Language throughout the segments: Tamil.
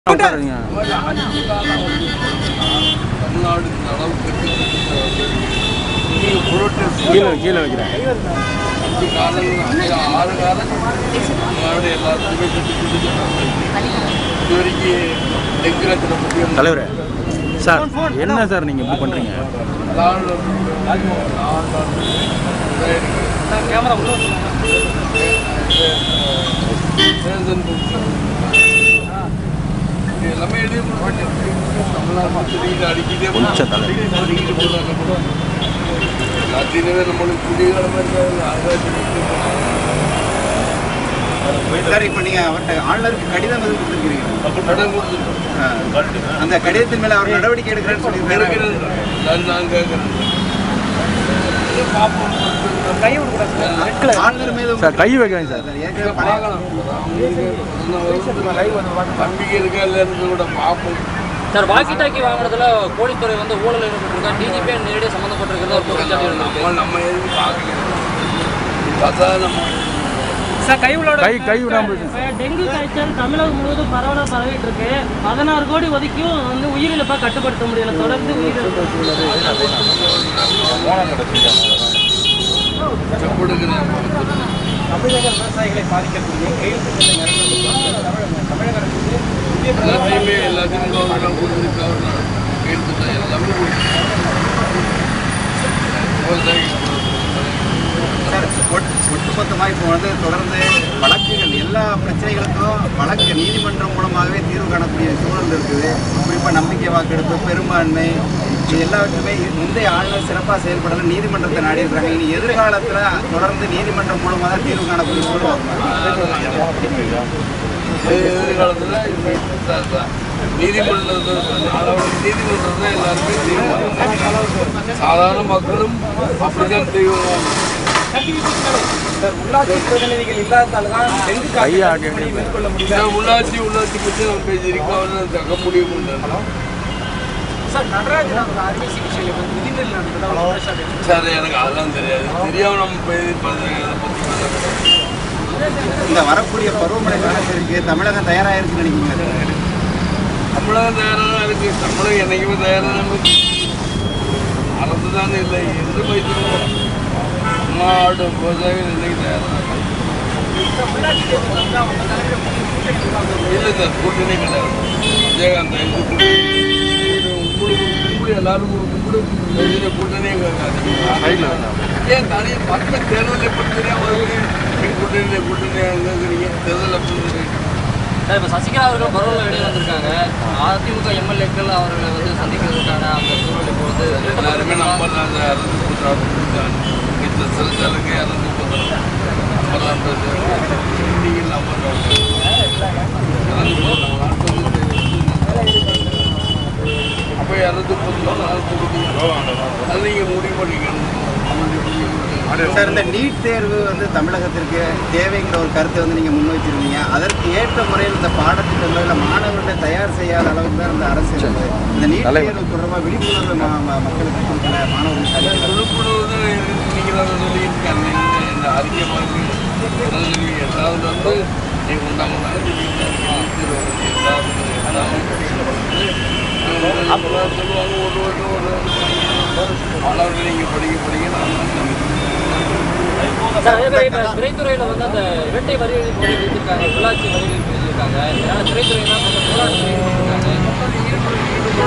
உட்காருங்க தமிழ்நாடு அளவு நீங்கள் புரோட்டஸ்ட் கீழே கீழே வைக்கிறேன் அஞ்சு காலம் அஞ்சு ஆறு காலம் தமிழ்நாடு எல்லாத்துக்குமே சுற்றி சுற்றி இது வரைக்கும் டெங்கு ரச்சனை முக்கியம் தலைவரே சார் என்ன சார் நீங்கள் இப்படி பண்ணுறீங்க எல்லாமே எழுதி தமிழ்நாடு அடிக்கிட்டே உச்ச தலை. அடிக்கிட்டு போடுறாங்க எல்லாத்தையுமே நம்மளுக்கு குடிகார மாதிரி சார் இப்போ நீங்கள் அவர்கிட்ட ஆளுநருக்கு கடிதம் எதுவும் கொடுத்துருக்கீங்க கடன் கொடுத்துருக்கோம் அந்த கடிதத்தின் மேலே அவர் நடவடிக்கை எடுக்கிறேன்னு சொல்லியிருக்காரு நான் நான் கேட்குறேன் ஆளுநர் மீது சார் கை வைக்கிறேன் சார் ஏற்கனவே பழைய நம்பிக்கை இருக்கா இல்லைன்னு கூட பார்ப்போம் சார் வாக்கி டாக்கி வாங்குறதுல போலீஸ்துறை வந்து ஊழல் ஈடுபட்டிருக்கா டிஜிபி நேரடியாக சம்மந்தப்பட்டிருக்கிறதா ஒரு குற்றச்சாட்டு இருக்கு நம்ம நம்ம எதுவும் பார்க்கல பார்த்தா நம்ம கை கை விடாம போயிடுச்சு. இப்ப டெங்கு காய்ச்சல் தமிழகம் முழுவதும் பரவலாக பரவிட்டு இருக்கு பதினாறு கோடி ஒதுக்கியும் வந்து உயிரிழப்பா கட்டுப்படுத்த முடியல தொடர்ந்து உயிரிழப்பு கொடுக்குறேன் எல்லாத்தையுமே எல்லாத்தையும் கவர்மெண்ட் கொடுத்துருக்காங்க எடுத்துட்டேன் எல்லாமே சார் ஒட்டு- ஒட்டுமொத்தமாக இப்போ வந்து தொடர்ந்து வழக்குகள் எல்லா பிரச்சனைகளுக்கும் வழக்கு நீதிமன்றம் மூலமாகவே தீர்வு காணக்கூடிய சூழல் இருக்குது குறிப்பாக நம்பிக்கை வாக்கெடுப்பு பெரும்பான்மை இது எல்லாவற்றுமே முந்தைய ஆளுநர் சிறப்பாக செயல்படணும் நீதிமன்றத்தை நாடி இருக்கிறாங்க இனி எதிர்காலத்தில் தொடர்ந்து நீதிமன்றம் மூலமாக தான் தீர்வு காணக்கூடிய சூழல் எதிர்காலத்தில் நீதிமன்றத்தில் நீதிமன்றம் தான் எல்லாருமே தீர்மானம் சாதாரண மக்களும் அப்படிதான் தீர்மானம் கையை ஆட்டி ஆட்டி போயிடுச்சு. நான் உள்ளாட்சி உள்ளாட்சி பற்றி நம்ம பேசியிருக்கோம் அவரை தக்க முடியும் சார் எனக்கு அதெல்லாம் தெரியாது தெரியாம நம்ம பேசி பத்தி இந்த வரக்கூடிய பருவமழை காலத்திற்கு தமிழகம் தயாராக இருக்குன்னு நினைக்கிறீங்களா சார் தமிழகம் தயாராக இருக்கு தமிழகம் என்னைக்குமே தயாராக இருக்கு அரசு தானே இல்லை எந்த பைத்தியம் மாடு விவசாயிகள் இன்னைக்கு தயாராக இல்லை சார் கூட்டணி கிடையாது விஜயகாந்த் இது கூட்டணி. இது உங்களுக்கு கும்பிடு எல்லாரும் கும்பிடு இந்த கூட்டணியே கிடையாது ஏன் தனி மக்கள் தேர்தலில் பற்றி தெரியாமல் கூட்டணி கூட்டணி அங்கே தேர்தல் அப்படி சார் இப்போ சசிகலா அவர்கள் பரவல வெளியே வந்திருக்காங்க அதிமுக எம்எல்ஏக்கள் அவர்களை வந்து சந்திக்கிறதுக்கான அந்த சூழல் இப்போ வந்து எல்லாருமே நம்பலாம் அரசு புத்தாண்டு இந்த சிறுசாலுக்கு அரசு புத்தாண்டு நம்பலாம் நீங்கள் அப்போ இரநூத்தி முப்பத்தி அது நீங்கள் முடிவு பண்ணிக்கணும் சார் இந்த நீட் தேர்வு வந்து தமிழகத்திற்கு தேவைங்கிற ஒரு கருத்தை வந்து நீங்கள் முன்வைச்சிருந்தீங்க அதற்கு ஏற்ற முறையில் இந்த பாடத்திட்டங்கள் இல்லை மாணவர்களை தயார் செய்யாத அளவுக்கு தான் இந்த அரசு இருக்குது இந்த நீட் தலைவர். தேர்வு தொடர்பாக விழிப்புணர்வு ம- ம- மக்களுக்கு கொடுக்கல மாணவர்களுக்கு விழுப்புணர்வு நீங்கள் தான் சொல்லியிருக்காங்க இந்த அறிக்கை பார்த்து எதாவது வந்து நீங்கள் உண்டாங்க அப்போலாம் சொல்லுவாங்க ஒரு வருடம் ஒரு மாணவர்கள் நீங்கள் படிக்க படிக்க நான் சார் அதே மாதிரி இப்போ திரைத்துறையில் வந்து அந்த இரட்டை வரி விதிப்பு விதிச்சிருக்காங்க உள்ளாட்சி வரி விதிப்பு விதிச்சிருக்காங்க ஏன்னா திரைத்துறையெல்லாம் கொஞ்சம் போராட்டம் ஈடுபட்டிருக்காங்க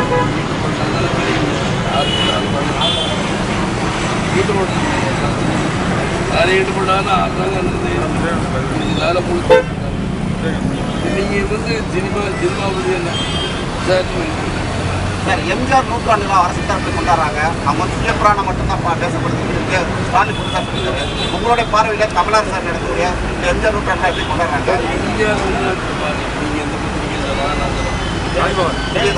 வேலை ஈடுபடாத அரசாங்கம் வேலை கொடுத்து நீங்கள் வந்து சினிமா சினிமா பற்றி என்ன சார் சார் எம்ஜிஆர் நூற்றாண்டு விழா அரசு தரப்பில் கொண்டாடுறாங்க அவங்க வந்து சுய புராணம் மட்டும்தான் பா- பேசப்படுது இருக்கு. ஸ்டாலின் புதுசாக சொல்லியிருக்காரு உங்களுடைய பார்வையில் தமிழர் சார் நடக்கக்கூடிய இந்த எம்ஜிஆர் நூற்றாண்டு எப்படி கொண்டாடுறாங்க இந்தியா வந்து நீங்கள் எந்த பத்திரிகை சொல்லலாம் நான் சொல்லுவேன்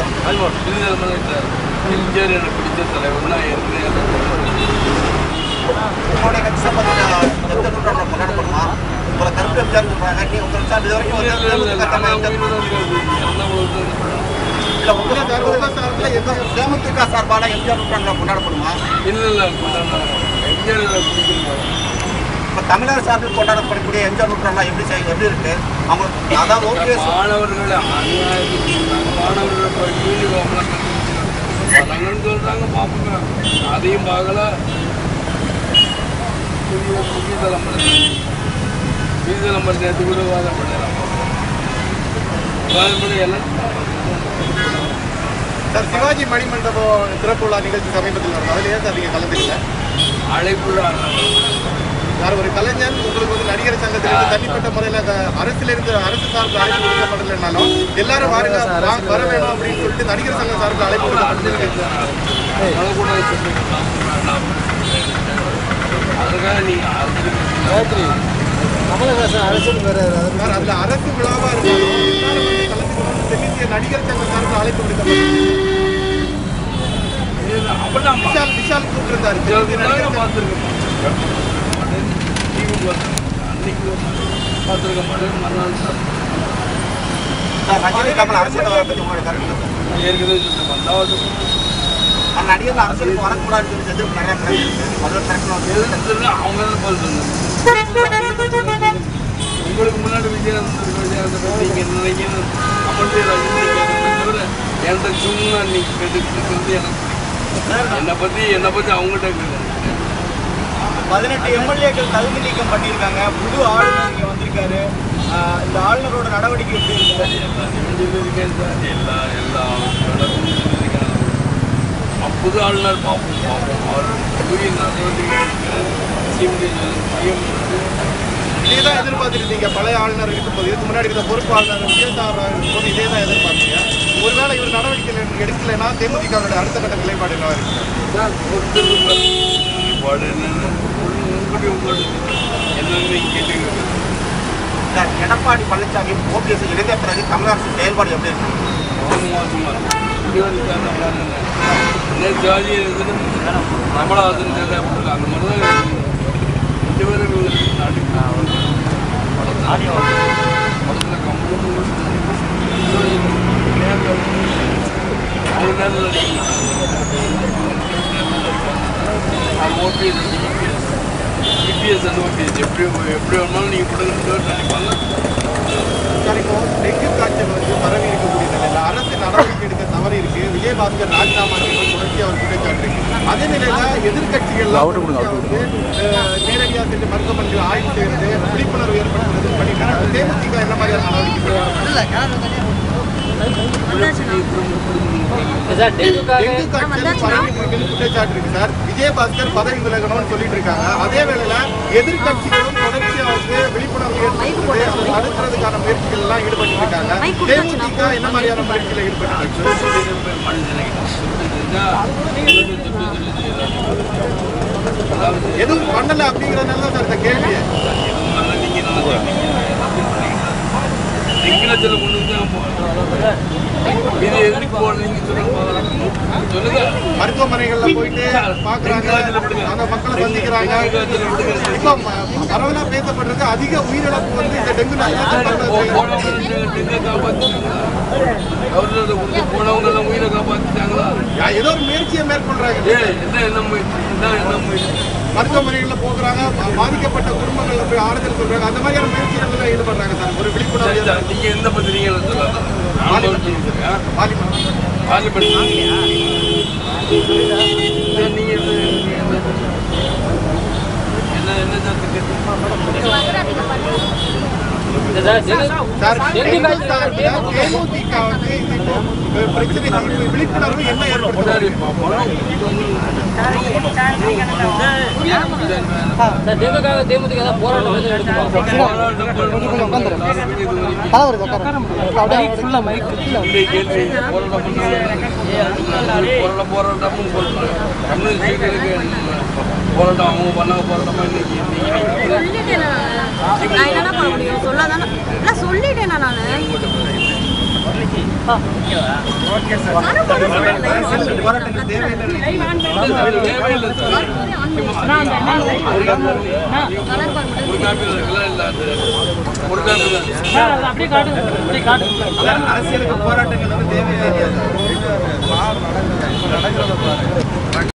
எம்ஜிஆர் எனக்கு பிடிச்ச தலைவர் நான் ஏற்கனவே அதை உங்களுடைய கட்சி சம்பந்தமான எம்ஜிஆர் நூற்றாண்டு கொண்டாடப்படுமா உங்களை கருத்து எம்ஜிஆர் சொல்றாங்க நீ உங்களுக்கு சார் இது வரைக்கும் வந்து தேமுதிக தலைமை எம்ஜிஆர் இல்ல உங்களை தேமுதிக சார்பில் எந்த தேமுதிக சார்பான எம்ஜிஆர் நூற்றாண்டு கொண்டாடப்படுமா இல்லை இல்லை எம்ஜிஆர் எனக்கு பிடிக்கும் இப்போ தமிழக சார்பில் கொண்டாடப்படக்கூடிய எம்ஜிஆர் நூற்றெல்லாம் எப்படி செய் எப்படி இருக்கு அவங்க அதாவது ஓபிஎஸ் மாணவர்கள் அநியாயத்துக்கு மாணவர்கள் இப்போ யூனிஃபார்ம்லாம் பசங்கன்னு சொல்கிறாங்க பார்ப்போங்க அதையும் பார்க்கல புதிய புதிய தலைமுறை புதிய தலைமுறை நேற்று கூட வாதம் பண்ணலாம் வாதம் பண்ணி எல்லாம் சார் சிவாஜி மணிமண்டபம் திறப்பு விழா நிகழ்ச்சி சமீபத்தில் நடந்தது அதில் ஏன் சார் நீங்கள் கலந்துக்கல அழைப்புள்ள சார் ஒரு கலைஞர் உங்களுக்கு வந்து நடிகர் சங்கத்திலிருந்து தனிப்பட்ட முறையில் அந்த அரசிலிருந்து அரசு சார்பில் அழைப்பு கொடுக்கப்படலைன்னாலும் எல்லாரும் வாருங்க வா- வர வேணும் அப்படின்னு சொல்லிட்டு நடிகர் சங்கம் சார்பில் அழைப்பு கொடுக்கப்பட்டிருக்கு வரக்கூடாது சொல்லிக்கலாம் அதுக்காக நீங்கள் சார் அதில் அரசு விழாவாக இருந்தாலும் எல்லாரும் வந்து கலந்துக்கணும்னு தென்னிந்திய நடிகர் சங்க சார்பில் அழைப்பு கொடுக்கப்பட்டிருக்கு அப்படிதான் விஷால் விஷால் கூப்பிட்டிருந்தாரு தென்னிந்திய நடிகர் சங்க- பார்த்துருக்க மாட்டேன் மறுநாள் சார் சார் ரஜினி கமல் அரசியல் வர பற்றி உங்களுடைய கருத்து என்ன சார்? ஏற்கனவே சொல்லிட்டு வந்தாவது அந்த நடிகர்கள் அரசியலுக்கு வரக்கூடாதுன்னு சொல்லி எதிர்ப்பு நிறைய பேர் இருக்கு முதல்ல திறக்கணும் அவங்க தான் பதில் சொன்னாங்க உங்களுக்கு முன்னாடி விஜயகாந்த் விஜயகாந்த் பற்றி நீங்கள் என்ன நினைக்கணும் அமர்ந்து ரஜினி கேட்கறத தவிர என்கிட்ட சும்மா நீங்கள் கேட்டுக்கிட்டு இருக்கிறது எனக்கு பிடிக்கும். என்னை பற்றி என்னை பற்றி அவங்ககிட்ட கேட்குறேன் பதினெட்டு எம்எல்ஏக்கள் தகுதி நீக்கம் பண்ணியிருக்காங்க புது ஆளுநர் இங்கே வந்திருக்காரு ஆஹ் இந்த ஆளுநரோட நடவடிக்கை எப்படி இருக்கு எல்லா எல்லா புது ஆளுநர் பார்ப்போம் பார்ப்போம் அவர் புதிய நடவடிக்கை சிஎம் சிஎம் இதே தான் எதிர்பார்த்துருந்தீங்க பழைய ஆளுநர் இருக்கும்போது இதுக்கு முன்னாடி இருந்த பொறுப்பு ஆளுநர் விஜயசார் இருக்கும்போது இதே தான் எதிர்பார்த்தீங்க ஒருவேளை இவர் நடவடிக்கை எடுக்கலைன்னா தேமுதிகவுடைய அடுத்த கட்ட நிலைப்பாடு என்னவா இருக்கு தான் பொறுத்திருப்பார் நிலைப்பாடு என்னன்னு உங்களுடைய உங்களுடைய என்னன்னு கேட்டுக்கிறது சார் எடப்பாடி பழனிசாமி ஓபிஎஸ் இணைந்த பிறகு தமிழக அரசு செயல்பாடு எப்படி இருக்கு அவங்க மோசமாக இருக்கும் இப்படி வந்து சேர்ந்தா நேற்று ஜாதி இருக்குது கமலஹாசன் சேர்ந்தா அப்படி அந்த மாதிரி தான் இருக்குது ரெண்டு பேரும் நாட்டுக்கு படத்தில் படத்தில் கம்பளம் ஒரு நேரத்தில் அது ஓபிஎஸ் இபிஎஸ் அந்த ஓபிஎஸ் எப்படி எப்படி வேணாலும் நீங்கள் கொடுக்கணும்னு நினைப்பாங்க சார் இப்போ டெங்கு காய்ச்சல் வந்து பரவி இருக்கக்கூடிய நிலையில் அரசு நடவடிக்கை எடுக்க தவறி இருக்கு விஜயபாஸ்கர் ராஜினாமா செய்யணும் தொடர்ச்சி அவர் குற்றச்சாட்டு இருக்கு அதே நிலையில எதிர்கட்சிகள் அவுட்டு கொடுங்க, அவுட்டு நேரடியாக சென்று மருத்துவமனைகள் ஆய்வு செய்யறது விழிப்புணர்வு ஏற்படுத்துறது பண்ணிட்டு தேமுதிக என்ன மாதிரியான நடவடிக்கை சார் டெங்குக்காக டெங்கு காய்ச்சல் பரவி இருக்குன்னு குற்றச்சாட்டு இருக்கு சார் விஜயபாஸ்கர் பதவி விலகணும்னு சொல்லிட்டு இருக்காங்க அதே வேளையில எதிர்கட்சிகளும் தொடர்ச்சியா வந்து விழிப்புணர்வு ஏற்படுத்துறது அதை தடுக்கிறதுக்கான முயற்சிகள் எல்லாம் ஈடுபட்டு இருக்காங்க தேமுதிக என்ன மாதிரியான முயற்சியில் ஈடுபட்டு இருக்கு எதுவும் பண்ணல அப்படிங்கறதுனால தான் சார் இந்த கேள்வி இது எதுக்கு போடுறீங்க சொல்லுங்க மருத்துவமனைகள்ல போயிட்டு பாக்குறாங்க அந்த மக்களை சந்திக்கிறாங்க இப்போ ம- பரவலா பேசப்படுறது அதிக உயிரிழப்பு வந்து இந்த டெங்கு போனவங்க எல்லாம் உயிரை காப்பாத்திட்டாங்களா ஏதோ ஒரு முயற்சியை மேற்கொள்றாங்க ஏ என்ன என்ன முயற்சி என்ன என்ன முயற்சி மருத்துவமனைகள்ல போக்குறாங்க பா- பாதிக்கப்பட்ட குடும்பங்கள்ல போய் ஆறுதல் சொல்றாங்க அந்த மாதிரியான முயற்சிகள் தான் ஈடுபடுறாங்க சார் ஒரு விழிப்புணர்வு சரி, சார், நீங்க எந்த பத்திரிகையில சொல்லலாம் நான் சொல்லிட்டு பாதிப்பு பார்லிமெண்ட் சரி, நீங்க எது- நீங்க எது- என்ன என்ன சார் திட்டம்? Sir dengue sir dengue dengue காய்ச்சல் சார்பில் தேமுதிக வந்து இது இப்போ அஹ், பிரச்சனை தீர்வு விழிப்புணர்வு என்ன ஏற்படுத்தும் முன்னாடி போனோம். இது வந்து சார் டெங்குக்காக தேமுதிக ஏதாவது போராட்டம் எதுவும் எடுக்குமா போராட்டம் பண்ணணும். இந்த கேள்வி போராட்டம் பண்ணணும். போராட்டம் போராட்டமும் சொல்றாங்க. கம்யூனிஸ்டுகளுக்கு போராட்டம் அவங்க பண்ணாங்க போராட்டமா இன்னைக்கு இன்னைக்கு சொல்லிட்டேன் நானு. நான் என்னடா பண்ண முடியும் சொல்லாதானே இல்ல சொல்லிட்டேன் நான் நானு நானும் பண்ண சொல்லலை. போராட்டங்கள் தேவையில்லை தேவையில்லை சார். ஒரு காப்பி இருக்குல்ல, இல்ல அது ஒரு காப்பி தான். அப்படியே காட்டுங்க அப்படியே காட்டுங்க அரசியலுக்கு போராட்டங்கள் வந்து தேவையில்லை